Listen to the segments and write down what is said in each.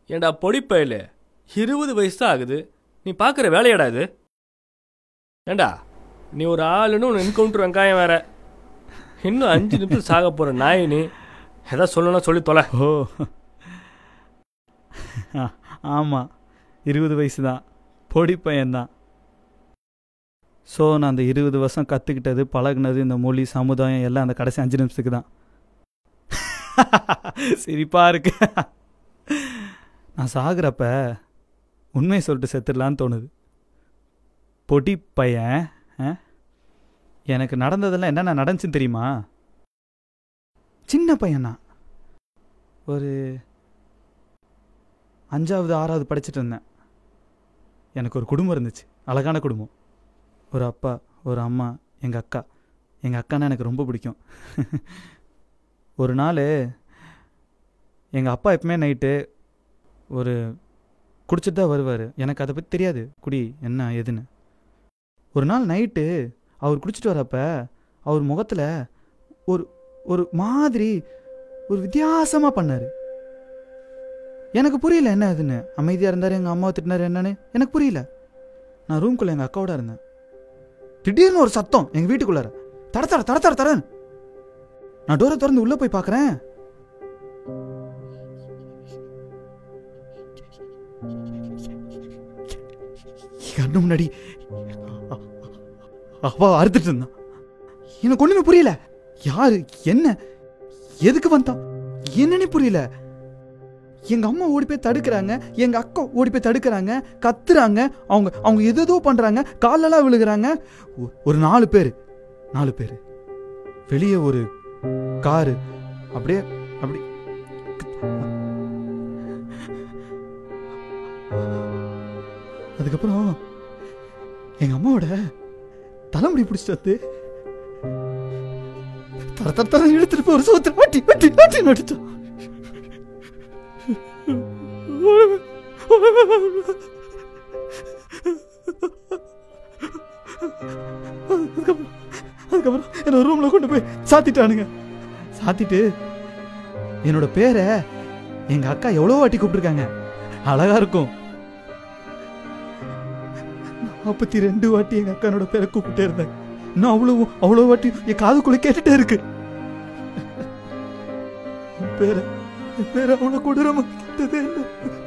ஏண்டா பொடிப்பயல இருபது வயசு தான் ஆகுது நீ பார்க்குற வேலையாடா இது ஏண்டா நீ ஒரு ஆளுன்னு ஒரு என்கவுண்டர் வெங்காயம் வேற இன்னும் அஞ்சு நிமிஷம் சாக போகிற நாய் நீ எதாவது சொல்லணும்னா சொல்லி தொலை ஓ ஆமாம் இருபது வயசு தான் பொடி பையன்தான் ஸோ நான் அந்த இருபது வருஷம் கற்றுக்கிட்டது பழகுனது இந்த மொழி சமுதாயம் எல்லாம் அந்த கடைசி அஞ்சு நிமிஷத்துக்கு தான் சிரிப்பா இருக்கு நான் சாகுறப்ப உண்மையை சொல்லிட்டு செத்துடலான்னு தோணுது பொடி பையன் ஆ? எனக்கு நடந்ததெல்லாம் என்னென்ன நடந்துச்சுன்னு தெரியுமா சின்ன பையனா ஒரு அஞ்சாவது ஆறாவது படிச்சுட்டு இருந்தேன் எனக்கு ஒரு குடும்பம் இருந்துச்சு அழகான குடும்பம் ஒரு அப்பா ஒரு அம்மா எங்கள் அக்கா எங்கள் அக்கானா எனக்கு ரொம்ப பிடிக்கும் ஒரு நாள் எங்கள் அப்பா எப்பவுமே நைட்டு ஒரு குடிச்சிட்டு தான் வருவார் எனக்கு அதை பற்றி தெரியாது குடி என்ன ஏதுன்னு ஒரு நாள் நைட்டு அவர் குடிச்சிட்டு வரப்ப அவர் முகத்தில் ஒரு ஒரு மாதிரி ஒரு வித்தியாசமாக பண்ணார் எனக்கு புரியல என்ன அதுன்னு அமைதியாக இருந்தார் எங்கள் அம்மாவை திட்டினார் என்னன்னு எனக்கு புரியல நான் ரூம்குள்ளே எங்கள் அக்காவோட இருந்தேன் திடீர்னு ஒரு சத்தம் எங்கள் வீட்டுக்குள்ளார தட தட தட தட தடன்னு நான் டோரை திறந்து உள்ளே போய் பார்க்குறேன் கண்ணு முன்னாடி அ- அவ அறுத்துட்டு இருந்தான் எனக்கு ஒண்ணுமே புரியல யாரு என்ன எதுக்கு வந்தான் என்னன்னே புரியல எங்க அம்மா ஓடி போய் தடுக்கிறாங்க எங்க அக்கா ஓடி போய் தடுக்கிறாங்க கத்துறாங்க அவங்க அவங்க எதேதோ பண்றாங்க காலெல்லாம் விழுகிறாங்க ஒ- ஒரு நாலு பேர் நாலு பேர் வெளியே ஒரு காரு அப்படியே அப்படி அதுக்கப்புறம் எங்க அம்மாவோட தலைமுடி பிடிச்சிட்டு வந்து தர தர தர இழுத்துட்டு போய் ஒரு சோத்துல வட்டி வட்டி வட்டி நடிச்சான் அதுக்கப்புறம் அதுக்கப்புறம் என்ன ரூம்ல கொண்டு போய் சாத்திட்டானுங்க சாத்திட்டு என்னோட பேரை எங்க அக்கா எவ்வளோ வாட்டி கூப்பிட்டுருக்காங்க அழகா இருக்கும் நாற்பத்தி ரெண்டு வாட்டி எங்க அக்கானோட பேரை கூப்பிட்டே இருந்தேன் இன்னும் அவ்வளோ அவ்வளோ வாட்டி என் காதுக்குள்ள கேட்டுட்டே இருக்கு என் பேரை என் பேரை அவ்வளோ கொடூரமா கேட்டதே இல்லை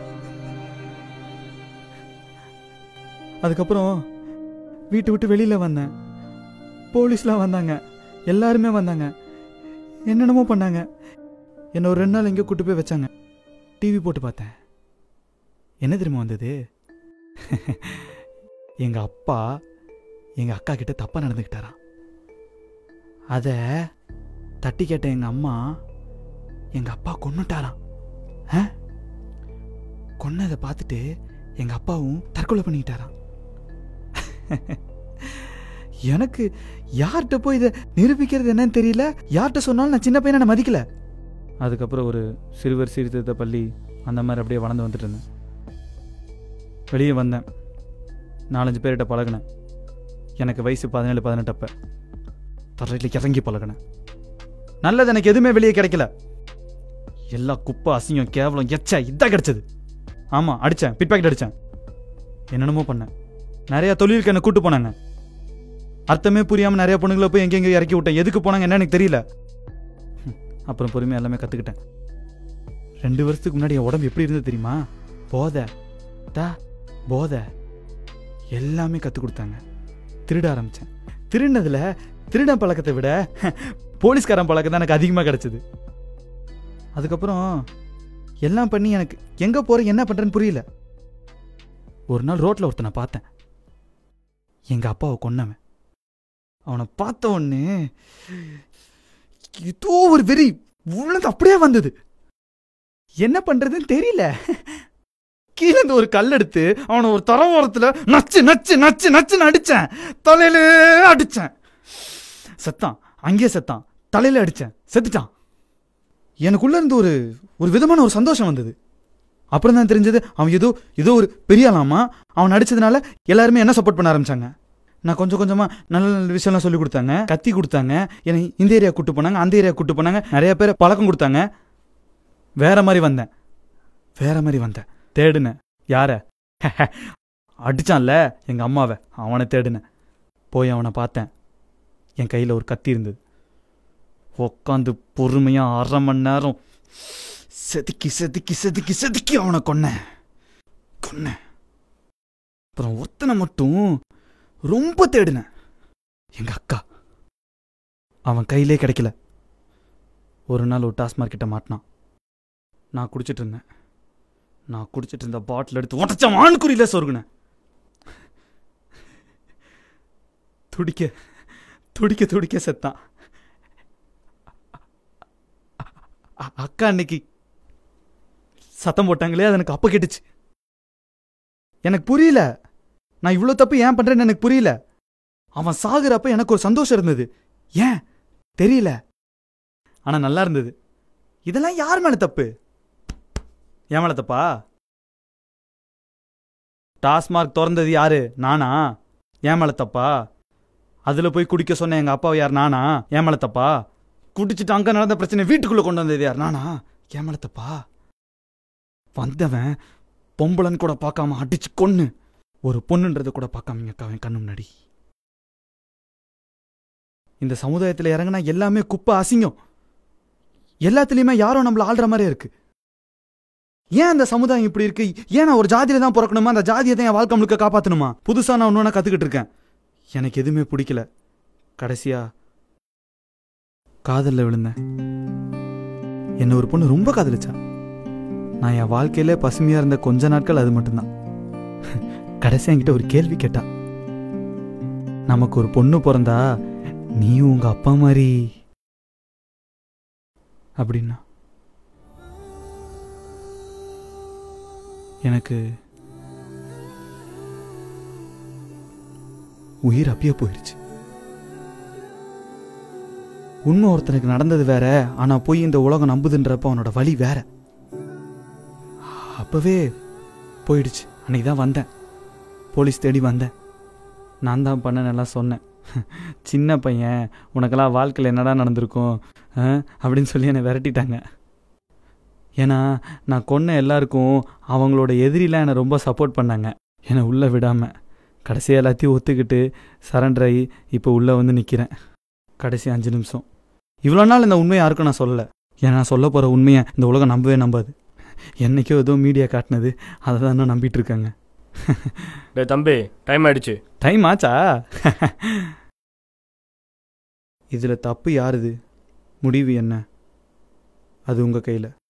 அதுக்கப்புறம் வீட்டை விட்டு வெளியில வந்தேன் போலீஸ்லாம் வந்தாங்க எல்லாருமே வந்தாங்க என்னென்னமோ பண்ணாங்க என்னை ஒரு ரெண்டு நாள் எங்கேயோ கூட்டு போய் வச்சாங்க டிவி போட்டு பார்த்தேன் என்ன தெரியுமா வந்தது எங்க அப்பா எங்க அக்கா கிட்ட தப்பா நடந்துக்கிட்டாராம் அத தட்டி கேட்ட எங்க அம்மா எங்க அப்பா கொன்னுட்டாராம் ஆ? கொன்னதை பார்த்துட்டு எங்க அப்பாவும் தற்கொலை பண்ணிக்கிட்டாராம் எனக்கு யார்கிட்ட போய் இதை நிரூபிக்கிறது என்னன்னு தெரியல யார்கிட்ட சொன்னாலும் நான் சின்ன பையனை நான் மதிக்கல அதுக்கப்புறம் ஒரு சிறுவர் சீர்திருத்த பள்ளி அந்த மாதிரி அப்படியே வளர்ந்து வந்துட்டு இருந்தேன் வெளியே வந்தேன் நாலஞ்சு பேர்கிட்ட பழகினேன் எனக்கு வயசு பதினேழு பதினெட்டு அப்ப தரையில் இறங்கி பழகினேன் நல்லது எனக்கு எதுவுமே வெளியே கிடைக்கல எல்லா குப்பை அசிங்கம் கேவலம் எச்ச இதான் கிடைச்சது ஆமா அடிச்சேன் பிட் பாக்கெட் அடிச்சேன் என்னென்னமோ பண்ணேன் நிறைய தொழிலுக்கு என்ன கூட்டு போனாங்க அர்த்தமே புரியாம நிறைய பொண்ணுங்களை போய் எங்கெங்க இறக்கி விட்டேன் எதுக்கு போனாங்க என்ன எனக்கு தெரியல ஹம், அப்புறம் பொறுமையா எல்லாமே கத்துக்கிட்டேன் ரெண்டு வருஷத்துக்கு முன்னாடி என் உடம்பு எப்படி இருந்தது தெரியுமா போதை தா போதை எல்லாமே கற்றுக் கொடுத்தாங்க திருட ஆரம்பித்தேன் திருடினதுல திருட பழக்கத்தை விட போலீஸ்காரன் பழக்கம் தான் எனக்கு அதிகமாக கிடச்சிது அதுக்கப்புறம் எல்லாம் பண்ணி எனக்கு எங்கே போகிறேன் என்ன பண்ணுறேன்னு புரியல ஒரு நாள் ரோட்டில் ஒருத்தனை பார்த்தேன் எங்கள் அப்பாவை கொன்னவன் அவனை பார்த்த உடனே ஏதோ ஒரு வெறி உள்ளது அப்படியே வந்தது என்ன பண்றதுன்னு தெரியல கீழே இருந்து ஒரு கல் எடுத்து அவனை ஒரு தர ஓரத்துல நச்சு நச்சு நச்சு நச்சுன்னு அடிச்சேன் தலையில அடிச்சேன் செத்தான் அங்கேயே செத்தான் தலையில அடிச்சேன் செத்துட்டான் எனக்குள்ள இருந்து ஒரு ஒரு விதமான ஒரு சந்தோஷம் வந்தது அப்புறம் தான் தெரிஞ்சது அவன் ஏதோ ஏதோ ஒரு பெரிய ஆளாமா அவன் அடிச்சதுனால எல்லாருமே என்ன சப்போர்ட் பண்ண ஆரம்பிச்சாங்க நான் கொஞ்சம் கொஞ்சமா நல்ல நல்ல விஷயம்லாம் சொல்லி கொடுத்தாங்க கத்தி கொடுத்தாங்க என்னை இந்த ஏரியா கூட்டு போனாங்க அந்த ஏரியா கூட்டு போனாங்க நிறைய பேர் பழக்கம் கொடுத்தாங்க வேற மாதிரி வந்தேன் வேற மாதிரி வந்தேன் தேடுனேன் யார அடிச்சான்ல எங்க அம்மாவை அவனை தேடுனேன் போய் அவனை பார்த்தேன் என் கையில் ஒரு கத்தி இருந்தது உக்காந்து பொறுமையா அரை மணி நேரம் செதுக்கி செதுக்கி செதுக்கி செதுக்கி அவனை கொன்னேன் கொன்னேன் அப்புறம் ஒருத்தனை மட்டும் ரொம்ப தேடினேன் எங்க அக்கா அவன் கையிலே கிடைக்கல ஒரு நாள் ஒரு டாஸ்மார்க் கிட்ட மாட்டினான் நான் குடிச்சிட்டு இருந்தேன் நான் குடிச்சிட்டு இருந்த பாட்டில் எடுத்து உடச்ச வான்குறியில சொருகுனேன் துடிக்க துடிக்க துடிக்க செத்தான் அ- அ- அக்கா அன்னைக்கு சத்தம் போட்டாங்களே அது எனக்கு அப்ப கேட்டுச்சு எனக்கு புரியல நான் இவ்வளோ தப்பு ஏன் பண்றேன்னு எனக்கு புரியல அவன் சாகுறப்ப எனக்கு ஒரு சந்தோஷம் இருந்தது ஏன் தெரியல ஆனா நல்லா இருந்தது இதெல்லாம் யார் மேல தப்பு என் மேல தப்பா டாஸ்மார்க் திறந்தது யாரு நானா என் மேல தப்பா அதுல போய் குடிக்க சொன்ன எங்க அப்பாவை யார் நானா என் மேல தப்பா குடிச்சிட்டு அங்க நடந்த பிரச்சனை வீட்டுக்குள்ள கொண்டு வந்தது யார் நானா என் மேல தப்பா வந்தவன் பொம்பளன்னு கூட பார்க்காம அடிச்சு கொன்னு ஒரு பொண்ணுன்றதை கூட பார்க்காம எங்க அக்காவன் கண்ணு முன்னாடி இந்த சமுதாயத்துல இறங்குனா எல்லாமே குப்பை அசிங்கம் எல்லாத்துலயுமே யாரோ நம்மள ஆள்ற மாதிரி இருக்கு ஏன் அந்த சமுதாயம் இப்படி இருக்கு ஏன் நான் ஒரு ஜாதியில தான் பிறக்கணுமா அந்த ஜாதியை தான் என் வாழ்க்கை முழுக்க காப்பாத்தணுமா புதுசா நான் ஒன்று கத்துக்கிட்டு இருக்கேன் எனக்கு எதுவுமே பிடிக்கல கடைசியா காதல்ல விழுந்தேன் என்ன ஒரு பொண்ணு ரொம்ப காதலிச்சா நான் என் வாழ்க்கையிலே பசுமையா இருந்த கொஞ்ச நாட்கள் அது மட்டும்தான் கடைசி என்கிட்ட ஒரு கேள்வி கேட்டா நமக்கு ஒரு பொண்ணு பிறந்தா நீயும் உங்க அப்பா மாதிரி அப்படின்னா எனக்கு உயிர் அப்பயே போயிடுச்சு உண்மை ஒருத்தனுக்கு நடந்தது வேற ஆனா போய் இந்த உலகம் நம்புதுன்றப்ப அவனோட வழி வேற அப்பவே போயிடுச்சு அன்னைக்கு தான் வந்தேன் போலீஸ் தேடி வந்தேன் நான் தான் பண்ணேன் எல்லாம் சொன்னேன் சின்ன பையன் உனக்கெல்லாம் வாழ்க்கையில் என்னடா நடந்திருக்கும் ஆ? அப்படின்னு சொல்லி என்னை விரட்டிட்டாங்க ஏன்னா நான் கொன்ன எல்லாருக்கும் அவங்களோட எதிரிலாம் என்னை ரொம்ப சப்போர்ட் பண்ணாங்க என்னை உள்ளே விடாமல் கடைசி எல்லாத்தையும் ஒத்துக்கிட்டு சரண்டர் ஆகி இப்போ உள்ளே வந்து நிற்கிறேன் கடைசி அஞ்சு நிமிஷம் இவ்வளோ நாள் இந்த உண்மையை யாருக்கும் நான் சொல்லலை ஏன்னா நான் சொல்ல போகிற உண்மையை இந்த உலகம் நம்பவே நம்பாது என்னைக்கோ ஏதோ மீடியா காட்டினது அதை தான் இன்னும் நம்பிட்டு இருக்காங்க டேய் தம்பி டைம் ஆயிடுச்சு டைம் ஆச்சா இதில் தப்பு யாருது முடிவு என்ன அது உங்கள் கையில்